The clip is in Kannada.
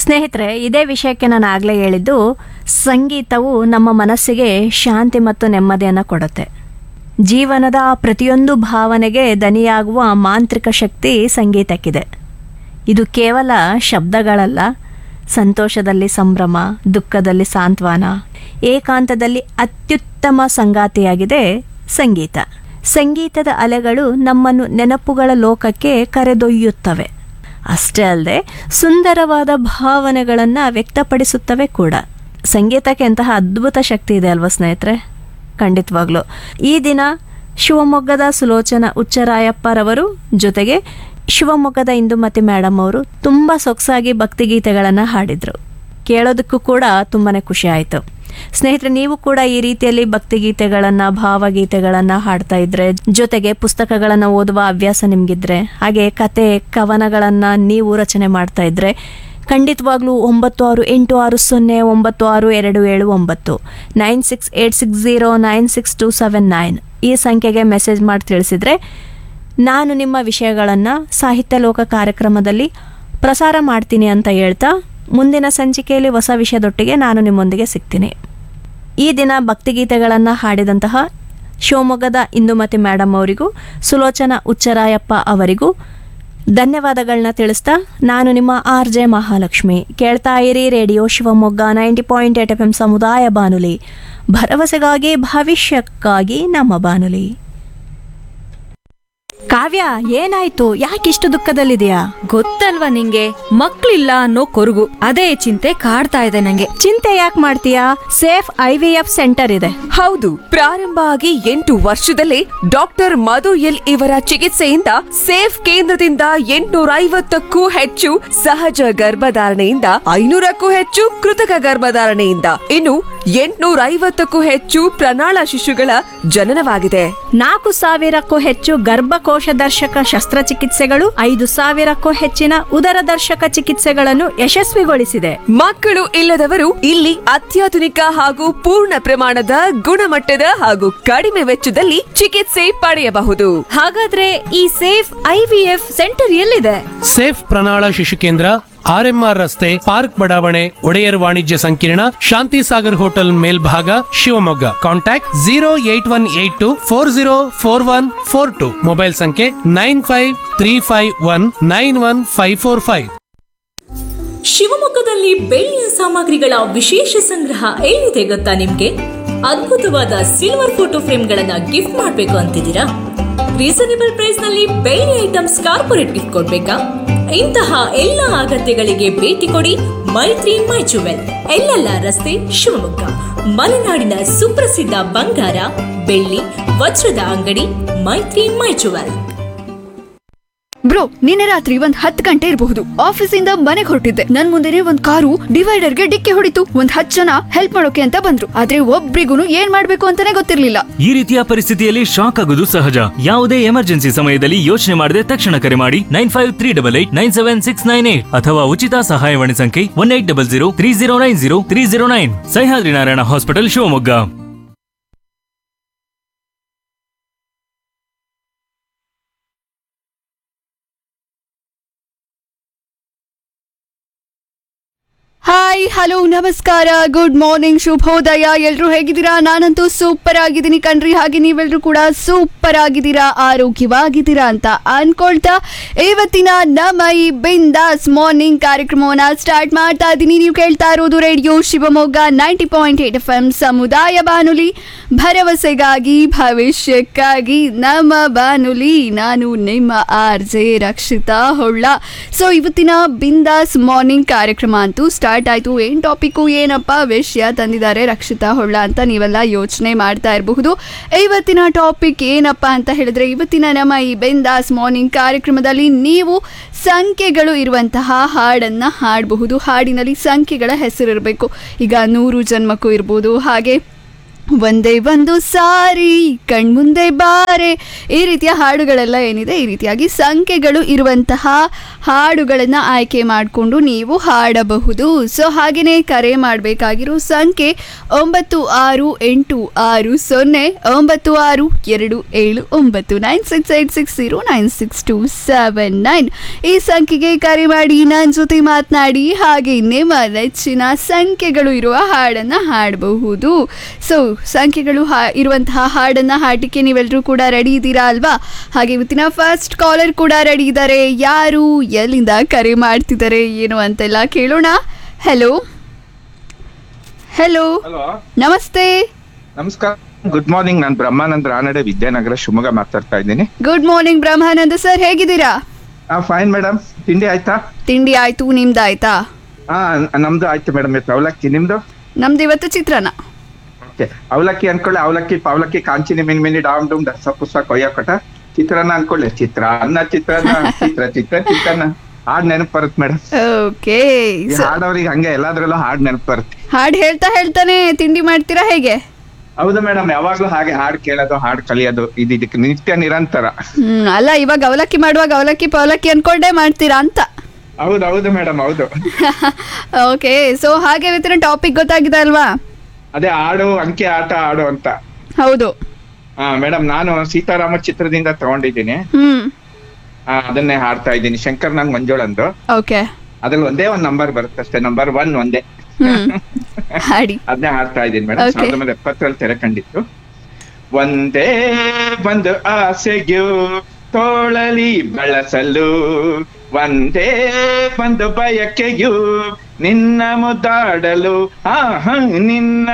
ಸ್ನೇಹಿತರೆ ಇದೇ ವಿಷಯಕ್ಕೆ ನಾನು ಆಗಲೇ ಹೇಳಿದ್ದು ಸಂಗೀತವು ನಮ್ಮ ಮನಸ್ಸಿಗೆ ಶಾಂತಿ ಮತ್ತು ನೆಮ್ಮದಿಯನ್ನು ಕೊಡುತ್ತೆ ಜೀವನದ ಪ್ರತಿಯೊಂದು ಭಾವನೆಗೆ ದನಿಯಾಗುವ ಮಾಂತ್ರಿಕ ಶಕ್ತಿ ಸಂಗೀತಕ್ಕಿದೆ ಇದು ಕೇವಲ ಶಬ್ದಗಳಲ್ಲ ಸಂತೋಷದಲ್ಲಿ ಸಂಭ್ರಮ ದುಃಖದಲ್ಲಿ ಸಾಂತ್ವನ ಏಕಾಂತದಲ್ಲಿ ಅತ್ಯುತ್ತಮ ಸಂಗಾತಿಯಾಗಿದೆ ಸಂಗೀತ ಸಂಗೀತದ ಅಲೆಗಳು ನಮ್ಮನ್ನು ನೆನಪುಗಳ ಲೋಕಕ್ಕೆ ಕರೆದೊಯ್ಯುತ್ತವೆ ಅಷ್ಟೇ ಅಲ್ಲದೆ ಸುಂದರವಾದ ಭಾವನೆಗಳನ್ನು ವ್ಯಕ್ತಪಡಿಸುತ್ತವೆ ಕೂಡ ಸಂಗೀತಕ್ಕೆ ಅಂತಹ ಅದ್ಭುತ ಶಕ್ತಿ ಇದೆ ಅಲ್ವಾ ಸ್ನೇಹಿತರೆ ಖಂಡಿತವಾಗ್ಲು ಈ ದಿನ ಶಿವಮೊಗ್ಗದ ಸುಲೋಚನಾ ಉಚ್ಚರಾಯಪ್ಪರವರು ಜೊತೆಗೆ ಶಿವಮೊಗ್ಗದ ಇಂದುಮತಿ ಮೇಡಮ್ ಅವರು ತುಂಬ ಸೊಗಸಾಗಿ ಭಕ್ತಿಗೀತೆಗಳನ್ನು ಹಾಡಿದರು ಕೇಳೋದಕ್ಕೂ ಕೂಡ ತುಂಬಾ ಖುಷಿ ಆಯಿತು ಸ್ನೇಹಿತರೆ ನೀವು ಕೂಡ ಈ ರೀತಿಯಲ್ಲಿ ಭಕ್ತಿಗೀತೆಗಳನ್ನು ಭಾವಗೀತೆಗಳನ್ನು ಹಾಡ್ತಾ ಇದ್ರೆ ಜೊತೆಗೆ ಪುಸ್ತಕಗಳನ್ನು ಓದುವ ಹವ್ಯಾಸ ನಿಮಗಿದ್ರೆ ಹಾಗೆ ಕತೆ ಕವನಗಳನ್ನು ನೀವು ರಚನೆ ಮಾಡ್ತಾ ಇದ್ರೆ ಖಂಡಿತವಾಗ್ಲೂ ಒಂಬತ್ತು ಆರು ಎಂಟು ಆರು ಸೊನ್ನೆ ಒಂಬತ್ತು ಆರು ಎರಡು ಏಳು ಒಂಬತ್ತು nine six eight six zero nine six two seven nine ಈ ಸಂಖ್ಯೆಗೆ ಮೆಸೇಜ್ ಮಾಡಿ ತಿಳಿಸಿದರೆ ನಾನು ನಿಮ್ಮ ವಿಷಯಗಳನ್ನು ಸಾಹಿತ್ಯ ಲೋಕ ಕಾರ್ಯಕ್ರಮದಲ್ಲಿ ಪ್ರಸಾರ ಮಾಡ್ತೀನಿ ಅಂತ ಹೇಳ್ತಾ ಮುಂದಿನ ಸಂಚಿಕೆಯಲ್ಲಿ ಹೊಸ ವಿಷಯದೊಟ್ಟಿಗೆ ನಾನು ನಿಮ್ಮೊಂದಿಗೆ ಸಿಗ್ತೀನಿ ಈ ದಿನ ಭಕ್ತಿಗೀತೆಗಳನ್ನು ಹಾಡಿದಂತಹ ಶಿವಮೊಗ್ಗದ ಇಂದುಮತಿ ಮೇಡಮ್ ಅವರಿಗೂ ಸುಲೋಚನಾ ಉಚ್ಚರಾಯಪ್ಪ ಅವರಿಗೂ ಧನ್ಯವಾದಗಳನ್ನ ತಿಳಿಸ್ತಾ ನಾನು ನಿಮ್ಮ ಆರ್ ಜೆ ಮಹಾಲಕ್ಷ್ಮಿ ಕೇಳ್ತಾ ಇರಿ radio Shivamogga ninety point eight F M ಸಮುದಾಯ ಬಾನುಲಿ ಭರವಸೆಗಾಗಿ ಭವಿಷ್ಯಕ್ಕಾಗಿ ನಮ್ಮ ಬಾನುಲಿ ಕಾವ್ಯ ಏನಾಯ್ತು ಯಾಕಿಷ್ಟು ದುಃಖದಲ್ಲಿದೆಯಾ ಗೊತ್ತಲ್ವಾ ನಿಂಗೆ ಮಕ್ಳಿಲ್ಲ ಅನ್ನೋ ಕೊರಗು ಅದೇ ಚಿಂತೆ ಕಾಡ್ತಾ ಇದೆ ನಂಗೆ ಚಿಂತೆ ಯಾಕೆ ಮಾಡ್ತೀಯಾ safe I V F centre ಇದೆ ಹೌದು ಪ್ರಾರಂಭ ಆಗಿ ಎಂಟು ವರ್ಷದಲ್ಲೇ ಡಾಕ್ಟರ್ ಮಧು ಎಲ್ ಇವರ ಚಿಕಿತ್ಸೆಯಿಂದ ಸೇಫ್ ಕೇಂದ್ರದಿಂದ ಎಂಟುನೂರ ಐವತ್ತಕ್ಕೂ ಹೆಚ್ಚು ಸಹಜ ಗರ್ಭಧಾರಣೆಯಿಂದ ಐನೂರಕ್ಕೂ ಹೆಚ್ಚು ಕೃತಕ ಗರ್ಭಧಾರಣೆಯಿಂದ ಇನ್ನು ಎಂಟುನೂರ ಐವತ್ತಕ್ಕೂ ಹೆಚ್ಚು ಪ್ರಣಾಳ ಶಿಶುಗಳ ಜನನವಾಗಿದೆ ನಾಲ್ಕು ಸಾವಿರಕ್ಕೂ ಹೆಚ್ಚು ಗರ್ಭಕೋಶ ದರ್ಶಕ ಶಸ್ತ್ರಚಿಕಿತ್ಸೆಗಳು ಐದು ಸಾವಿರಕ್ಕೂ ಹೆಚ್ಚಿನ ಉದರ ದರ್ಶಕ ಚಿಕಿತ್ಸೆಗಳನ್ನು ಯಶಸ್ವಿಗೊಳಿಸಿದೆ ಮಕ್ಕಳು ಇಲ್ಲದವರು ಇಲ್ಲಿ ಅತ್ಯಾಧುನಿಕ ಹಾಗೂ ಪೂರ್ಣ ಪ್ರಮಾಣದ ಗುಣಮಟ್ಟದ ಹಾಗೂ ಕಡಿಮೆ ವೆಚ್ಚದಲ್ಲಿ ಚಿಕಿತ್ಸೆ ಪಡೆಯಬಹುದು ಹಾಗಾದ್ರೆ ಈ safe I V F centre ಎಲ್ಲಿದೆ ಸೇಫ್ ಪ್ರಣಾಳ ಶಿಶು ಕೇಂದ್ರ ಆರ್ಎಂಆರ್ ರಸ್ತೆ ಪಾರ್ಕ್ ಬಡಾವಣೆ ಒಡೆಯರ್ ವಾಣಿಜ್ಯ ಸಂಕೀರ್ಣ ಶಾಂತಿ ಸಾಗರ್ ಹೋಟೆಲ್ ಮೇಲ್ಭಾಗ Shivamogga contact zero eight one eight two four zero four one four two mobile ಸಂಖ್ಯೆ nine five three five one nine one five four five ಶಿವಮೊಗ್ಗದಲ್ಲಿ ಬೆಳ್ಳಿಯ ಸಾಮಗ್ರಿಗಳ ವಿಶೇಷ ಸಂಗ್ರಹ ಎಲ್ಲಿದೆ ಗೊತ್ತಾ ನಿಮ್ಗೆ ಅದ್ಭುತವಾದ ಸಿಲ್ವರ್ ಫೋಟೋ ಫ್ರೇಮ್ಗಳನ್ನ ಗಿಫ್ಟ್ ಮಾಡ್ಬೇಕು ಅಂತಿದ್ದೀರಾ ರೀಸನೇಬಲ್ ಪ್ರೈಸ್ ನಲ್ಲಿ ಬೆಳ್ಳಿ ಐಟಮ್ಸ್ ಕಾರ್ಪೊರೇಟ್ ಗಿಫ್ಟ್ ಕೊಡ್ಬೇಕಾ ಇಂತಹ ಎಲ್ಲ ಅಗತ್ಯಗಳಿಗೆ ಭೇಟಿ ಕೊಡಿ ಮೈತ್ರಿ ಮೈ ಜುವೆಲ್ ಎಲ್ಲೆಲ್ಲ ರಸ್ತೆ ಶಿವಮೊಗ್ಗ ಮಲೆನಾಡಿನ ಸುಪ್ರಸಿದ್ಧ ಬಂಗಾರ ಬೆಳ್ಳಿ ವಜ್ರದ ಅಂಗಡಿ ಮೈತ್ರಿ ಮೈ ಜುವೆಲ್ ಬ್ರೋ ನಿನ್ನೆ ರಾತ್ರಿ ಒಂದ್ ಹತ್ತು ಗಂಟೆ ಇರಬಹುದು ಆಫೀಸಿಂದ ಮನೆಗೆ ಹೊರಟಿದ್ದೆ ನನ್ ಮುಂದೆನೆ ಒಂದ್ ಕಾರು ಡಿವೈಡರ್ಗೆ ಡಿಕ್ಕಿ ಹೊಡಿತು ಒಂದ್ ಹತ್ತು ಜನ ಹೆಲ್ಪ್ ಮಾಡೋಕೆ ಅಂತ ಬಂದ್ರು ಆದ್ರೆ ಒಬ್ರಿಗೂ ಏನ್ ಮಾಡ್ಬೇಕು ಅಂತಾನೆ ಗೊತ್ತಿರ್ಲಿಲ್ಲ ಈ ರೀತಿಯ ಪರಿಸ್ಥಿತಿಯಲ್ಲಿ ಶಾಕ್ ಆಗೋದು ಸಹಜ ಯಾವುದೇ ಎಮರ್ಜೆನ್ಸಿ ಸಮಯದಲ್ಲಿ ಯೋಚನೆ ಮಾಡದೆ ತಕ್ಷಣ ಕರೆ ಮಾಡಿ nine five three double eight nine seven six nine eight ಅಥವಾ ಉಚಿತ ಸಹಾಯವಾಣಿ ಸಂಖ್ಯೆ one eight double zero three zero nine zero three zero nine Sahyadri Narayana hospital Shivamogga hi hello ನಮಸ್ಕಾರ ಗುಡ್ ಮಾರ್ನಿಂಗ್ ಶುಭೋದಯ ಎಲ್ರು ಹೇಗಿದ್ದೀರಾ ನಾನಂತೂ ಸೂಪರ್ ಆಗಿದ್ದೀನಿ ಕಣ್ರಿ ಹಾಗೆ ನೀವೆಲ್ರು ಕೂಡ ಸೂಪರ್ ಆಗಿದ್ದೀರಾ ಆರೋಗ್ಯವಾಗಿದ್ದೀರಾ ಅಂತ ಅನ್ಕೊಳ್ತಾ ಇವತ್ತಿನ ನಮ್ಮ ಈ ಬಿಂದಾಸ್ ಮಾರ್ನಿಂಗ್ ಕಾರ್ಯಕ್ರಮವನ್ನ ಸ್ಟಾರ್ಟ್ ಮಾಡ್ತಾ ಇದ್ದೀನಿ ನೀವು ಕೇಳ್ತಾ ಇರೋದು radio Shivamogga ninety point eight F M ಸಮುದಾಯ ಬಾನುಲಿ ಭರವಸೆಗಾಗಿ ಭವಿಷ್ಯಕ್ಕಾಗಿ ನಮ್ಮ ಬಾನುಲಿ ನಾನು ನಿಮ್ಮ R J Rakshitha Holla so ಇವತ್ತಿನ ಬಿಂದಾಸ್ ಮಾರ್ನಿಂಗ್ ಕಾರ್ಯಕ್ರಮ ಅಂತೂ ಸ್ಟಾರ್ಟ್ ಆಯಿತು ಏನು ಟಾಪಿಕ್ಕು ಏನಪ್ಪ ವಿಷಯ ತಂದಿದ್ದಾರೆ ರಕ್ಷಿತಾ ಹೊಳ್ಳ ಅಂತ ನೀವೆಲ್ಲ ಯೋಚನೆ ಮಾಡ್ತಾ ಇರಬಹುದು ಇವತ್ತಿನ ಟಾಪಿಕ್ ಏನಪ್ಪ ಅಂತ ಹೇಳಿದ್ರೆ ಇವತ್ತಿನ ನಮ್ಮ ಈ ಬಿಂದಾಸ್ ಮಾರ್ನಿಂಗ್ ಕಾರ್ಯಕ್ರಮದಲ್ಲಿ ನೀವು ಸಂಖ್ಯೆಗಳು ಇರುವಂತಹ ಹಾಡನ್ನು ಹಾಡಬಹುದು ಹಾಡಿನಲ್ಲಿ ಸಂಖ್ಯೆಗಳ ಹೆಸರಿರಬೇಕು ಈಗ ನೂರು ಜನ್ಮಕ್ಕೂ ಇರ್ಬೋದು ಹಾಗೆ ಒಂದೇ ಒಂದು ಸಾರಿ ಕಣ್ಮುಂದೆ ಬಾರೆ ಈ ರೀತಿಯ ಹಾಡುಗಳೆಲ್ಲ ಏನಿದೆ ಈ ರೀತಿಯಾಗಿ ಸಂಖ್ಯೆಗಳು ಇರುವಂತಹ ಹಾಡುಗಳನ್ನು ಆಯ್ಕೆ ಮಾಡಿಕೊಂಡು ನೀವು ಹಾಡಬಹುದು ಸೊ ಹಾಗೆಯೇ ಕರೆ ಮಾಡಬೇಕಾಗಿರೋ ಸಂಖ್ಯೆ ಒಂಬತ್ತು ಆರು ಎಂಟು ಆರು ಸೊನ್ನೆ ಒಂಬತ್ತು ಆರು ಎರಡು ಏಳು ಒಂಬತ್ತು nine six eight six zero nine six two seven nine ಈ ಸಂಖ್ಯೆಗೆ ಕರೆ ಮಾಡಿ ನನ್ನ ಜೊತೆ ಮಾತನಾಡಿ ಹಾಗೆ ನಿಮ್ಮ ನೆಚ್ಚಿನ ಸಂಖ್ಯೆಗಳು ಇರುವ ಹಾಡನ್ನು ಹಾಡಬಹುದು ಸೊ ಸಂಖ್ಯೆಗಳು ಹಾ ಇರುವಂತಹ ಹಾಡನ್ನು ಹಾಡಲಿಕ್ಕೆ ನೀವೆಲ್ಲರೂ ಕೂಡ ರೆಡಿ ಇದ್ದೀರಾ ಅಲ್ವಾ ಹಾಗೆ ಇವತ್ತಿನ ಫಸ್ಟ್ ಕಾಲರ್ ಕೂಡ ರೆಡಿ ಇದ್ದಾರೆ ಯಾರು ಎಲ್ಲಿಂದ ಕರೆ ಮಾಡ್ತಿದ್ದಾರೆ ಏನು ಅಂತೆಲ್ಲ ಕೇಳೋಣ ಹೆಲೋ ಹೆಲೋ ಹಲೋ ನಮಸ್ತೆ ನಮಸ್ಕಾರ ಗುಡ್ ಮಾರ್ನಿಂಗ್ ನಾನು ಬ್ರಹ್ಮಾನಂದ್ ರಾನಡೆ ವಿದ್ಯಾನಗರ ಶಿವಮೊಗ್ಗ ಮಾತಾಡ್ತಾ ಇದ್ದೀನಿ ಗುಡ್ ಮಾರ್ನಿಂಗ್ ಬ್ರಹ್ಮಾನಂದ ಸರ್ ಹೇಗಿದ್ದೀರಾ ಆ ಫೈನ್ ಮೇಡಮ್ ತಿಂಡಿ ಆಯ್ತಾ ತಿಂಡಿ ಆಯ್ತು ನಿಮ್ದಾಯ್ತಾ ಹಾ ನಮ್ದು ಆಯ್ತು ಮೇಡಮ್ ಇವತ್ತು ಅವಲಕ್ಕಿ ನಿಮ್ದು ನಮ್ದು ಇವತ್ತು ಚಿತ್ರಾನ್ನ ಓಕೆ ಅವಲಕ್ಕಿ ಅನ್ಕೊಳ್ಳಿ ಅವಲಕ್ಕಿ ಪಾವಲಕ್ಕಿ ಕಾಂಚಿನಿ ಮಿನ್ ಮಿನಿ ಡಾಮ್ ಡೂಮ್ ದಸ ಪುಸ ಕೊಯ್ಯಕೊಟ ಚಿತ್ರಾನ್ನ ಅನ್ಕೊಳ್ಳಿ ಚಿತ್ರ ಅನ್ನ ಚಿತ್ರಾನ್ನ ಚಿತ್ರ ಚಿತ್ರ ಚಿತ್ರಾನ್ನ ಹಾಡ್ ನೆನಪು ಬರುತ್ತೆ ಮೇಡಮ್ ಓಕೆ ಈ ಹಾಡೋರಿಗೆ ಹಂಗೆ ಎಲ್ಲಾದ್ರಲ್ಲೂ ಹಾಡ್ ನೆನಪು ಬರುತ್ತೆ ಹಾಡು ಹೇಳ್ತಾ ಹೇಳ್ತಾನೆ ತಿಂಡಿ ಮಾಡ್ತೀರಾ ಹೇಗೆ ಹೌದು ಮೇಡಮ್ ಯಾವಾಗ್ಲೂ ಹಾಗೆ ಹಾಡ್ ಕೇಳೋದು ಹಾಡ್ ಕಲಿಯೋದು ಇದು ಇದಕ್ಕೆ ನಿತ್ಯ ನಿರಂತರ ಹ್ಮ್ ಅಲ್ಲ ಇವಾಗ ಅವಲಕ್ಕಿ ಮಾಡುವಾಗ ಅವಲಕ್ಕಿ ಪವಲಕ್ಕಿ ಅನ್ಕೊಂಡೇ ಮಾಡ್ತೀರಾ ಅಂತ ಹೌದು ಹೌದು ಮೇಡಮ್ ಹೌದು ಓಕೆ ಸೊ ಹಾಗೆ ಇವತ್ತಿನ ಟಾಪಿಕ್ ಗೊತ್ತಾಗಿದೆ ಅಲ್ವಾ ಅದೇ ಹಾಡು ಅಂಕೆ ಆಟ ಆಡು ಅಂತ ಹೌದು ಹಾ ಮೇಡಮ್ ನಾನು ಸೀತಾರಾಮ ಚಿತ್ರದಿಂದ ತಗೊಂಡಿದ್ದೀನಿ ಹ್ಮ್ ಆ, ಅದನ್ನೇ ಹಾಡ್ತಾ ಇದ್ದೀನಿ ಶಂಕರ್ ನಂಗ್ ಮಂಜೋಳಂದು ಓಕೆ ಅದ್ರಲ್ಲಿ ಒಂದೇ ಒಂದ್ ನಂಬರ್ ಬರುತ್ತೆ ಅಷ್ಟೇ ನಂಬರ್ ಒನ್ ಒಂದೇ ಹ್ಮ್ ಹಾಡಿ ಅದನ್ನೇ ಹಾಡ್ತಾ ಇದ್ದೀನಿ ಮೇಡಮ್ Okay. ಸಾವಿರದ ಒಂಬೈನೂರ ಎಪ್ಪತ್ತರಲ್ಲಿ ತೆರೆ ಕಂಡಿತ್ತು ಒಂದೇ ಒಂದು ಆಸೆಗೂ ತೋಳಲಿ ಬಳಸಲು ಒಂದೇ ಒಂದು ಬಯಕೆಯು ನಿನ್ನ ಮುದ್ದಾಡಲು ಆ ಹ ನಿನ್ನ